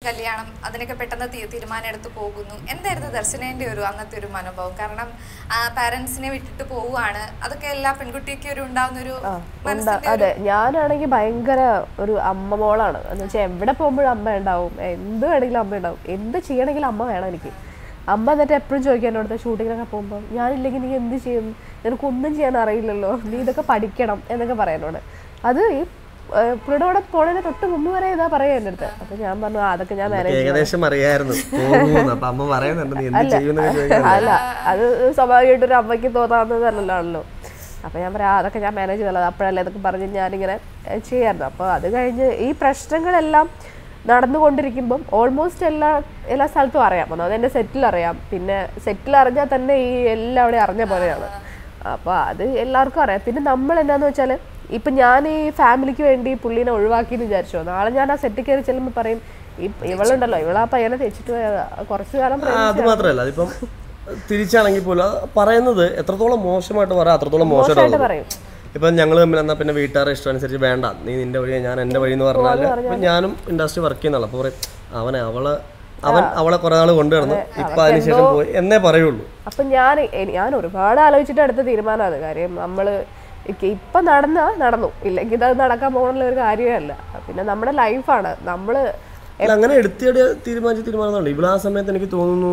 കല്യാണം അതിനൊക്കെ പെട്ടെന്ന് തീ- തീരുമാനം എടുത്ത് പോകുന്നു എന്തായിരുന്നു ദർശനേന്റെ ഒരു അന്നത്തെ ഒരു മനോഭാവം കാരണം പാരന്റ്സിനെ വിട്ടിട്ട് പോവുകയാണ് അതൊക്കെ എല്ലാ പെൺകുട്ടിക്കും ഒരു ഉണ്ടാവുന്ന ഒരു ഉണ്ടാ മനസ്സിന്റെ അതെ ഞാനാണെങ്കിൽ ഭയങ്കര ഒരു അമ്മ മോളാണ് എന്ന് വെച്ചാൽ എവിടെ പോകുമ്പോഴും അമ്മ ഉണ്ടാവും എന്ത് വേണമെങ്കിലും അമ്മ ഉണ്ടാവും എന്ത് ചെയ്യണമെങ്കിലും അമ്മ വേണം എനിക്ക് അമ്മ എന്നിട്ട് എപ്പോഴും ചോദിക്കാൻ എന്നോടത്തെ ഷൂട്ടിങ്ങിനൊക്കെ പോകുമ്പോൾ ഞാനില്ലെങ്കിൽ നീ എന്ത് ചെയ്യും നിനക്കൊന്നും ചെയ്യാൻ അറിയില്ലല്ലോ നീ ഇതൊക്കെ പഠിക്കണം എന്നൊക്കെ പറയാനോട് അത് ഈ ഏഹ്, പുള്ളിയുടെ കൂടെ പോണതിന് തൊട്ട് മുമ്പ് വരെ ഇതാ പറയാ എൻ്റെ അടുത്ത് അപ്പൊ ഞാൻ പറഞ്ഞു "ആ, അതൊക്കെ ഞാൻ മാനേജ് ഏകദേശം അറിയായിരുന്നു പോകുന്നു അപ്പൊ അമ്മ പറയുന്നുണ്ട് നീ എന്ത് ചെയ്യുന്നൊക്കെ ചോദിക്കുന്നത് അല്ല അത് സ്വാഭാവികമായിട്ട് ഒരു അമ്മയ്ക്ക് തോന്നാവുന്നതല്ലല്ലോ അപ്പൊ ഞാൻ പറയാം "ആ, അതൊക്കെ ഞാൻ മാനേജ് ചെയ്തത് അപ്പോഴല്ലേ ഇതൊക്കെ പറഞ്ഞ് ഞാനിങ്ങനെ ഏഹ്, ചെയ്യായിരുന്നു അപ്പോൾ അത് കഴിഞ്ഞ് ഈ പ്രശ്നങ്ങളെല്ലാം നടന്നുകൊണ്ടിരിക്കുമ്പം ഓൾമോസ്റ്റ് എല്ലാ എല്ലാ സ്ഥലത്തും അറിയാം ഒന്നാമത് എൻ്റെ സെറ്റിൽ അറിയാം പിന്നെ സെറ്റിൽ അറിഞ്ഞാൽ തന്നെ ഈ എല്ലാവിടെയും അറിഞ്ഞ പോലെയാണ് അപ്പോൾ അത് എല്ലാവർക്കും അറിയാം പിന്നെ നമ്മൾ എന്നാന്ന് വെച്ചാൽ ഇപ്പം ഞാൻ ഈ ഫാമിലിക്ക് വേണ്ടി പുള്ളീനെ ഒഴിവാക്കി എന്ന് വിചാരിച്ചോ നാളെ ഞാൻ ആ സെറ്റിൽ കയറി ചെല്ലുമ്പോൾ പറയും ഈ ഇവളുണ്ടല്ലോ ഇവളാ പയ്യനെ തെച്ചിട്ട് പോയതാ കുറച്ചു കാലം ആ, അത് മാത്രമല്ല അതിപ്പം തിരിച്ചാണെങ്കിൽ പോലും അത് പറയുന്നത് എത്രത്തോളം മോശമായിട്ട് പറയാം അത്രത്തോളം മോശമായിട്ട് മോശമായിട്ട് പറയും. പറയും ഇപ്പം ഞങ്ങൾ തമ്മിൽ എന്നാൽ പിന്നെ വീട്ടുകാരുടെ ഇഷ്ടം അനുസരിച്ച് വേണ്ട നീ നിന്റെ വഴി ഞാൻ എൻ്റെ വഴി എന്ന് പറഞ്ഞാൽ ഇപ്പം ഞാനും ഇൻഡസ്ട്രി വർക്ക് ചെയ്യുന്നുള്ള അപ്പോൾ പറയും അവനെ അവളെ അവൻ അവളെ കുറെ നാൾ കൊണ്ടു നടന്നു ഇപ്പം അതിനുശേഷം പോയി എന്നേ പറയുള്ളൂ അപ്പം ഞാൻ എ- ഞാൻ ഒരുപാട് ആലോചിച്ചിട്ട് എടുത്ത തീരുമാനമാണ് കാര്യം നമ്മൾ ഇപ്പം നടന്ന നടന്നു ഇല്ലെങ്കിൽ ഇത് നടക്കാൻ പോകുന്ന ഒരു കാര്യമേ അല്ല പിന്നെ നമ്മുടെ ലൈഫാണ് നമ്മൾ അല്ല അങ്ങനെ എടുത്തിയുടെ തീരുമാനിച്ച തീരുമാനമാണ് ഇവിടെ ആ സമയത്ത് എനിക്ക് തോന്നുന്നു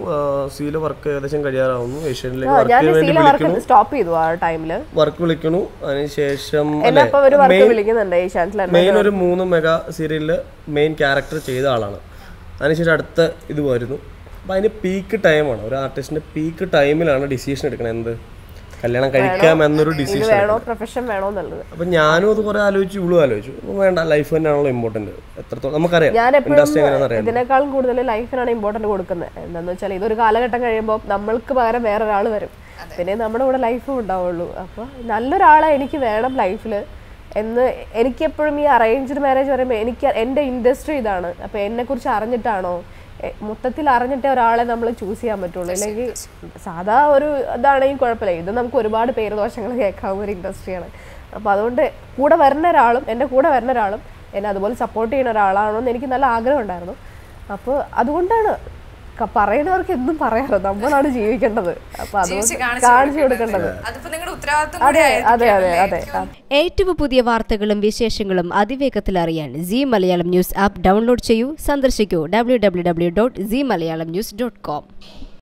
സീല വർക്ക് ഏകദേശം കഴിയാറാവുന്നു ഏഷ്യനിലേക്ക് ഞാൻ വർക്കിന് വേണ്ടി സീല വിളിക്കണു വർക്ക് സ്റ്റോപ്പ് ചെയ്തു ആ ടൈമില് വർക്ക് വിളിക്കണു അതിനുശേഷം എന്നെ അപ്പൊ ഒരു വർക്ക് വിളിക്കുന്നുണ്ട് ഈ ചാൻസലർ മെയിൻ ഒരു മൂന്ന് മെഗാ സീരിയലില് മെയിൻ ക്യാരക്ടർ ചെയ്ത ആളാണ് അതിനുശേഷം അടുത്ത ഇത് വരുന്നു അപ്പം അതിന് പീക്ക് ടൈമാണ് ഒരു ആർട്ടിസ്റ്റിന്റെ പീക്ക് ടൈമിലാണ് ഡിസിഷൻ എടുക്കണത് എന്ത് കല്യാണം കഴിക്കാം എന്നൊരു ഇത് ഡിസിഷൻ വേണോ പ്രൊഫഷൻ വേണോ എന്നുള്ളത് അപ്പം ഞാനും അത് കുറേ ആലോചിച്ചു ഇവളും ആലോചിച്ചു അപ്പം വേണ്ട ലൈഫ് തന്നെയാണല്ലോ ഇമ്പോർട്ടൻറ്റ് എത്രത്തോളം നമുക്കറിയാം ഞാൻ എപ്പോഴും ഇൻഡസ്ട്രി എങ്ങനെയാണെന്ന് അറിയാം ഇതിനേക്കാളും കൂടുതൽ ലൈഫിനാണ് ഇമ്പോർട്ടൻറ്റ് കൊടുക്കുന്നത് എന്താണെന്ന് വെച്ചാൽ ഇതൊരു കാലഘട്ടം കഴിയുമ്പോൾ നമ്മൾക്ക് പകരം വേറെ ഒരാൾ വരും പിന്നെ നമ്മുടെ കൂടെ ലൈഫും ഉണ്ടാവുള്ളൂ അപ്പോൾ നല്ലൊരാളെ എനിക്ക് വേണം ലൈഫിൽ എന്ന് എനിക്കെപ്പോഴും ഈ അറേഞ്ച്ഡ് മാരേജ് പറയുമ്പോൾ എനിക്ക് എൻ്റെ ഇൻഡസ്ട്രി ഇതാണ് അപ്പോൾ എന്നെക്കുറിച്ച് അറിഞ്ഞിട്ടാണോ എ- മൊത്തത്തിൽ അറിഞ്ഞിട്ടേ ഒരാളെ നമ്മൾ ചൂസ് ചെയ്യാൻ പറ്റുള്ളൂ അല്ലെങ്കിൽ സാധാ ഒരു ഇതാണെങ്കിൽ കുഴപ്പമില്ല ഇത് നമുക്ക് ഒരുപാട് പേരുദോഷങ്ങൾ കേൾക്കാവുന്ന ഒരു ഇൻഡസ്ട്രിയാണ് അപ്പോൾ അതുകൊണ്ട് കൂടെ വരുന്ന ഒരാളും എൻ്റെ കൂടെ വരുന്ന ഒരാളും എന്നെ അതുപോലെ സപ്പോർട്ട് ചെയ്യുന്ന ഒരാളാണോ എന്ന് എനിക്ക് നല്ല ആഗ്രഹം ഉണ്ടായിരുന്നു അപ്പോൾ അതുകൊണ്ടാണ് ക- പറയുന്നവർക്ക് എന്തും പറയാറോ നമ്മളാണ് ജീവിക്കേണ്ടത് അപ്പോൾ ജീവിച്ച് അതുകൊണ്ട് കാണിച്ചു കാണിച്ചു കൊടുക്കേണ്ടത് അതിപ്പോ നിങ്ങളുടെ ഉത്തരവാദിത്വം അതെ കൂടി അതെ അതെ അതെ ഏറ്റവും പുതിയ വാർത്തകളും വിശേഷങ്ങളും അതിവേഗത്തിൽ അറിയാൻ C Malayalam news app download ചെയ്യൂ സന്ദർശിക്കൂ W W W dot C Malayalam news dot com